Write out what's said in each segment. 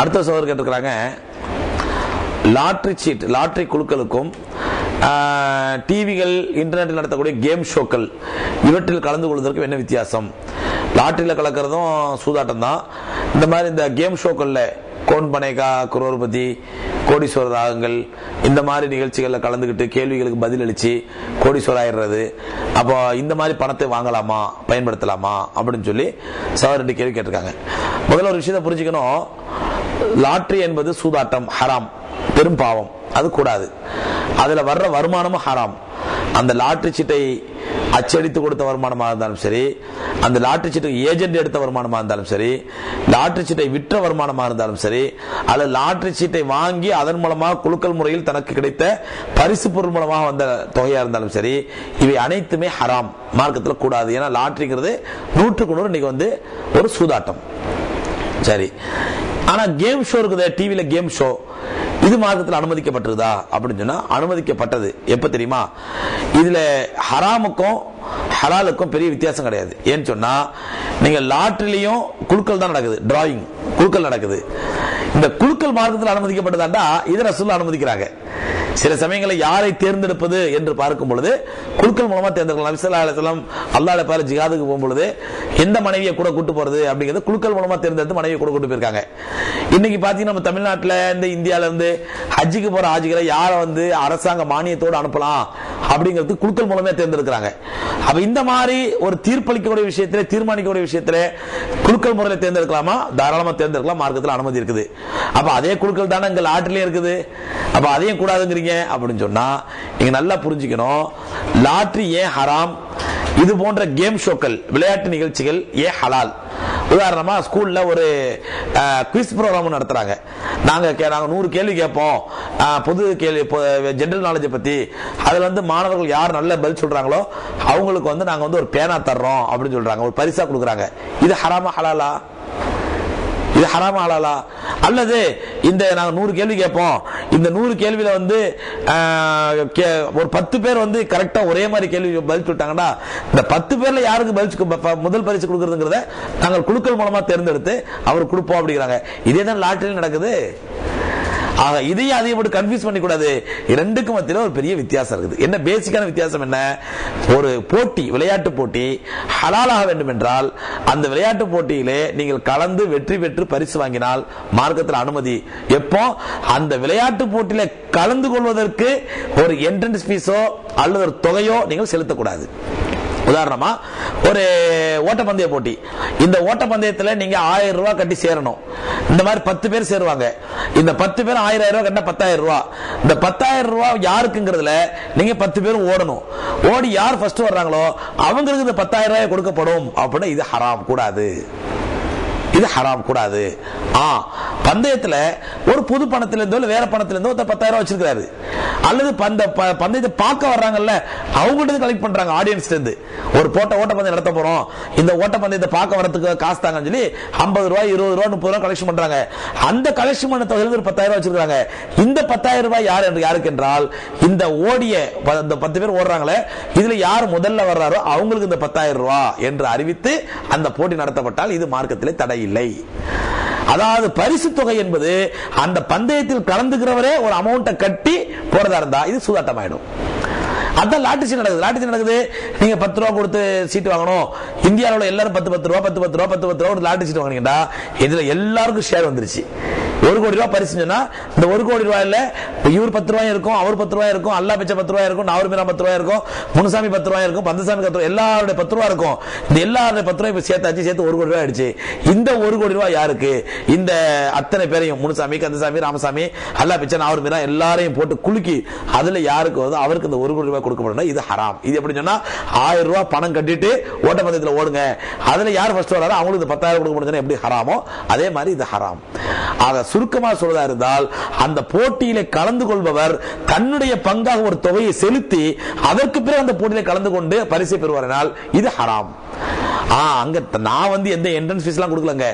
அடுத்த சோதர் கேட்டிருக்கிறாங்க லாட்ரி சீட் லாட்ரி குழுக்களுக்கும் டிவிகள் இன்டர்நெட்டில் நடத்தக்கூடிய கேம் ஷோக்கள் இவற்றில் கலந்து கொள்வதற்கு என்ன வித்தியாசம் லாட்டரியில் கலக்கிறதும் சூதாட்டம் தான் இந்த மாதிரி இந்த கேம் ஷோக்களில் கோன் பனேகா குரோர்பதி கோடீஸ்வர ராகங்கள் இந்த மாதிரி நிகழ்ச்சிகளில் கலந்துக்கிட்டு கேள்விகளுக்கு பதில் அளிச்சு கோடீஸ்வரர் ஆயிடுறது அப்போ இந்த மாதிரி பணத்தை வாங்கலாமா பயன்படுத்தலாமா அப்படின்னு சொல்லி சார் ரெண்டு கேள்வி கேட்டிருக்காங்க முதல்ல ஒரு விஷயத்தை புரிஞ்சுக்கணும் லாட்ரி என்பது சூதாட்டம் ஹராம் பெரும் பாவம் அது கூடாது அதுல வர்ற வருமானமும் ஹராம் அந்த லாட்டரி சீட்டை அச்சடித்து கொடுத்த வருமானமாக இருந்தாலும் சரி அந்த லாட்டரி சீட்டுக்கு ஏஜென்ட் எடுத்த வருமானமாக இருந்தாலும் சரி லாட்டரி சீட்டை விற்ற வருமானமாக இருந்தாலும் சரி அல்லது லாட்டரி சீட்டை வாங்கி அதன் மூலமாக குலுக்கல் முறையில் தனக்கு கிடைத்த பரிசு பொருள் மூலமாக வந்த தொகையா இருந்தாலும் சரி இவை அனைத்துமே ஹராம் மார்க்கத்தில் கூடாது ஏன்னா லாட்டரிங்கிறது நூற்றுக்கு நூறு இன்னைக்கு வந்து ஒரு சூதாட்டம் சரி ஆனா கேம் ஷோ இருக்குது டிவில கேம் ஷோ இது மார்க்கத்தில் அனுமதிக்கப்பட்டிருதா அப்படின்னு சொன்னா அனுமதிக்கப்பட்டது எப்ப தெரியுமா இதுல ஹராமுக்கும் ஹலாலுக்கும் பெரிய வித்தியாசம் கிடையாது ஏன்னு சொன்னா நீங்க லாட்டரிலையும் குழுக்கள் தான் நடக்குது டிராயிங் குழுக்கள் நடக்குது இந்த குழுக்கள் மார்க்கத்தில் அனுமதிக்கப்பட்டதாண்டா இதை ரசூல் அனுமதிக்கிறாங்க சில சமயங்களில் யாரை தேர்ந்தெடுப்பது என்று பார்க்கும் பொழுது குழுக்கள் மூலமா தேர்ந்தெடுக்கலாம் நபிசல்லா அலிஸ்லாம் அல்லாட பேர ஜிகாதுக்கு போகும்பொழுது எந்த மனைவியை கூட கூட்டு போறது அப்படிங்கிறது குழுக்கள் மூலமா தேர்ந்தெடுத்து மனைவியை கூட கூட்டு போயிருக்காங்க இன்னைக்கு பாத்தீங்கன்னா நம்ம தமிழ்நாட்டில் இருந்து இந்தியால இருந்து ஹஜ்ஜுக்கு போற ஹாஜிகளை யாரை வந்து அரசாங்க மானியத்தோடு அனுப்பலாம் அப்படிங்கிறது குழுக்கள் மூலமே தேர்ந்தெடுக்கிறாங்க அப்ப இந்த மாதிரி ஒரு தீர்ப்பளிக்கக்கூடிய விஷயத்திலே தீர்மானிக்கக்கூடிய விஷயத்திலே குழுக்கள் முறையில் தேர்ந்தெடுக்கலாமா தாராளமா தேர்ந்தெடுக்கலாம் மார்க்கத்தில் அனுமதி இருக்குது அப்ப அதே குழுக்கள் தானே இங்க லாட்டரிலயும் இருக்குது அப்ப அதையும் கூடாதுங்கிறீங்க அப்படின்னு சொன்னா நீங்க நல்லா புரிஞ்சுக்கணும் லாட்டரி ஏன் ஹராம் இது போன்ற கேம் ஷோக்கள் விளையாட்டு நிகழ்ச்சிகள் ஏன் ஹலால் உதாரணமா ஸ்கூல்ல ஒரு குவிஸ் ப்ரோக்ராம் நடத்துறாங்க நாங்க கே- நாங்க நூறு கேள்வி கேட்போம் அஹ், பொது கேள்வி ஜெனரல் நாலேஜை பத்தி அதுல வந்து மாணவர்கள் யார் நல்ல பதில் சொல்றாங்களோ அவங்களுக்கு வந்து நாங்க வந்து ஒரு பேனா தர்றோம் அப்படின்னு சொல்றாங்க ஒரு பரிசா கொடுக்குறாங்க இது ஹராமா ஹலாலா இது ஹராமா ஹலாலா அல்லது இந்த நாங்க நூறு கேள்வி கேட்போம் இந்த நூறு கேள்வியில வந்து ஆஹ், கே- ஒரு பத்து பேர் வந்து கரெக்டா ஒரே மாதிரி கேள்வி பதில் சொல்லிட்டாங்கன்னா இந்த பத்து பேர்ல யாருக்கு பதில் சொ- ப- ப- முதல் பரிசு கொடுக்கறதுங்கிறத நாங்கள் குழுக்கள் மூலமா தேர்ந்தெடுத்து அவர் கொடுப்போம் அப்படிங்கிறாங்க இதே தான் லாட்டரியில் நடக்குது ஆக இதையும் அதையும் மட்டும் கன்ஃபியூஸ் பண்ணி கூடாது ரெண்டுக்கு மத்தியில ஒரு பெரிய வித்தியாசம் இருக்குது என்ன பேசிக்கான வித்தியாசம் என்ன ஒரு போட்டி விளையாட்டு போட்டி ஹலாலாக வேண்டும் என்றால் அந்த விளையாட்டு போட்டியிலே நீங்கள் கலந்து வெற்றி பெற்று பரிசு வாங்கினால் மார்க்கத்தில் அனுமதி எப்போ அந்த விளையாட்டு போட்டியில கலந்து கொள்வதற்கு ஒரு என்ட்ரன்ஸ் ஃபீஸோ அல்லது ஒரு தொகையோ நீங்கள் செலுத்தக்கூடாது உதாரணமா ஒரு ஓட்டப்பந்தய போட்டி இந்த ஓட்டப்பந்தயத்துல நீங்க ஆயிரம் ரூபாய் கட்டி சேரணும் இந்த மாதிரி பத்து பேர் சேருவாங்க இந்த பத்து பேர் ஆயிரம் ரூபாய் கட்டினா பத்தாயிரம் ரூபாய் இந்த பத்தாயிரம் ரூபாய் யாருக்குங்கிறதுல நீங்க பத்து பேரும் ஓடணும் ஓடி யார் ஃபர்ஸ்ட் வர்றாங்களோ அவங்களுக்கு இந்த பத்தாயிரம் ரூபாய் கொடுக்கப்படும் அப்படின்னு இது ஹராம் கூடாது இது ஹராம் கூடாது ஆ பந்தயத்துல ஒரு புது பணத்துல இருந்தோ இல்ல வேற பணத்துல இருந்தோ ஒருத்தர் பத்தாயிரம் ரூபாய் வச்சிருக்காரு அல்லது பந்த ப- பந்தயத்தை பார்க்க வர்றாங்கல்ல அவங்ககிட்ட கலெக்ட் பண்றாங்க ஆடியன்ஸ் இருந்து ஒரு போட்ட ஓட்ட பந்தயம் நடத்த போறோம் இந்த ஓட்ட பந்தயத்தை பார்க்க வரதுக்கு காசு தாங்கன்னு சொல்லி ஐம்பது ரூபாய் இருபது ரூபாய் முப்பது ரூபாய் கலெக்ஷன் பண்றாங்க அந்த கலெக்ஷன் பண்ண தொகையில ஒரு பத்தாயிரம் ரூபாய் வச்சிருக்காங்க இந்த பத்தாயிரம் ரூபாய் யார் என்று யாருக்கு என்றால் இந்த ஓடிய ப- இந்த பத்து பேர் ஓடுறாங்களே இதுல யார் முதல்ல வர்றாரோ அவங்களுக்கு இந்த பத்தாயிரம் ரூபாய் என்று அறிவித்து அந்த போட்டி நடத்தப்பட்டால் இது மார்க்கத்திலே தடை இல்லை அதாவது பரிசு தொகை என்பது அந்த பந்தயத்தில் கலந்துக்கிறவரே ஒரு அமௌண்ட்டை கட்டி போறதா இருந்தா இது சூதாட்டம் ஆயிடும் அதான் லாட்டரி சீட் நடக்குது லாட்டரி சீட் நடக்குது நீங்க பத்து ரூபா கொடுத்து சீட் வாங்கணும் இந்தியாவில் உள்ள எல்லாரும் பத்து பத்து ரூபா பத்து பத்து ரூபா பத்து பத்து ரூபா ஒரு லாட்டரி சீட் வாங்கினீங்கன்னா இதுல எல்லாருக்கும் ஷேர் வந்துருச்சு ஒரு கோடி ரூபாய் பரிசு சொன்னா இந்த ஒரு கோடி ரூபாயில இவர் பத்து ரூபாய் இருக்கும் அவர் பத்து ரூபாய் இருக்கும் அல்லா பிச்சை பத்து ரூபாய் இருக்கும் நாவூர் மீரா பத்து ரூபாய் இருக்கும் முனுசாமி பத்து ரூபாய் இருக்கும் பந்தசாமி பத்து ரூபாய் எல்லாருடைய பத்து ரூபாய் இருக்கும் இந்த எல்லாருடைய பத்து ரூபாய் இப்ப சேர்த்தாச்சு சேர்த்து ஒரு கோடி ரூபாய் ஆயிடுச்சு இந்த ஒரு கோடி ரூபாய் யாருக்கு இந்த அத்தனை பேரையும் முனுசாமி கந்தசாமி ராமசாமி அல்லா பிச்சை நாவூர் மீரா எல்லாரையும் போட்டு குலுக்கி அதுல யாருக்கு வருதோ அவருக்கு இந்த ஒரு கோடி ரூபாய் கொடுக்கப்படணும் இது ஹராம் இது எப்படி சொன்னா ஆயிரம் ரூபாய் பணம் கட்டிட்டு ஓட்டப்பந்தயத்துல ஓடுங்க அதுல யார் ஃபர்ஸ்ட் வராரோ அவங்களுக்கு இந்த பத்தாயிரம் கொடுக்க முடிஞ்சா எப்படி ஹராமோ அதே மாதிரி இது ஹராம் ஆக சுருக்கமா சொல்றதா இருந்தால் அந்த போட்டியில கலந்து கொள்பவர் தன்னுடைய பங்காக ஒரு தொகையை செலுத்தி அதற்கு பிறகு அந்த போட்டியில கலந்து கொண்டு பரிசை பெறுவாரினால் இது ஹராம் ஆ அங்க த- நான் வந்து எந்த என்ட்ரன்ஸ் ஃபீஸ் எல்லாம் கொடுக்கலங்க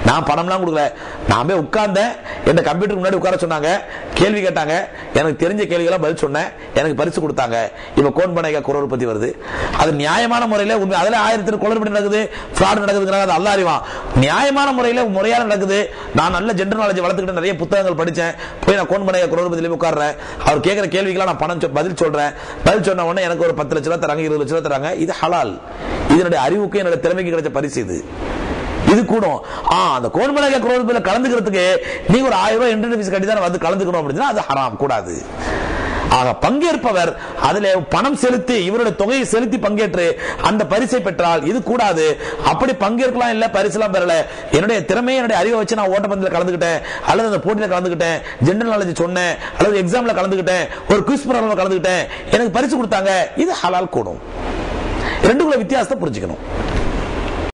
நான் பணம்லாம் கொடுக்கல நான் போய் உட்கார்ந்தேன் என்ன கம்ப்யூட்டருக்கு முன்னாடி உட்கார சொன்னாங்க கேள்வி கேட்டாங்க எனக்கு தெரிஞ்ச கேள்விகளாம் பதில் சொன்னேன் எனக்கு பரிசு கொடுத்தாங்க இப்ப கோன் பனைகா குரோர் பத்தி வருது அது நியாயமான முறையில உண்மை அதுல ஆயிரத்தி குளறுபடி நடக்குது ஃப்ராட் நடக்குதுங்கிறாங்க அது அல்ல அறிவான் நியாயமான முறையில முறையான நடக்குது நான் நல்ல ஜென்டர் நாலேஜ் வளர்த்துக்கிட்டு நிறைய புத்தகங்கள் படிச்சேன் போய் நான் கோன் பனைகா குரோர் பத்தியில உட்கார்றேன் அவர் கேட்கிற கேள்விக்கெல்லாம் நான் பணம் சொ- பதில் சொல்றேன் பதில் சொன்ன உடனே எனக்கு ஒரு பத்து லட்ச ரூபா தராங்க இருபது லட்ச ரூபா தராங்க இது ஹலால் இதனுடைய அறிவுக்கு என்னோட திறமைக்கு கிடைச்ச பரிசு இது இது கூடும் ஆ அந்த கோன்மலக குரோதத்தில் கலந்துக்கிறதுக்கு நீங்க ஒரு ஆயிரம் ரூபாய் என்ட்ரி ஃபீஸ் கட்டி தான் வந்து கலந்துக்கணும் அப்படின்னா அது ஹராம் கூடாது ஆக பங்கேற்பவர் அதுல பணம் செலுத்தி இவருடைய தொகையை செலுத்தி பங்கேற்று அந்த பரிசை பெற்றால் இது கூடாது அப்படி பங்கேற்கலாம் இல்ல பரிசுலாம் பெறல என்னுடைய திறமையை என்னுடைய அறிவை வச்சு நான் ஓட்டப்பந்தத்தில் கலந்துக்கிட்டேன் அல்லது அந்த போட்டியில கலந்துக்கிட்டேன் ஜெனரல் நாலேஜ் சொன்னேன் அல்லது எக்ஸாம்ல கலந்துக்கிட்டேன் ஒரு குவிஸ் ப்ரோக்ராம்ல கலந்துக்கிட்டேன் எனக்கு பரிசு கொடுத்தாங்க இது ஹலால் கூடும் ரெண்டுக்குள்ள வித்தியாசத்தை புரிஞ்சுக்கணும்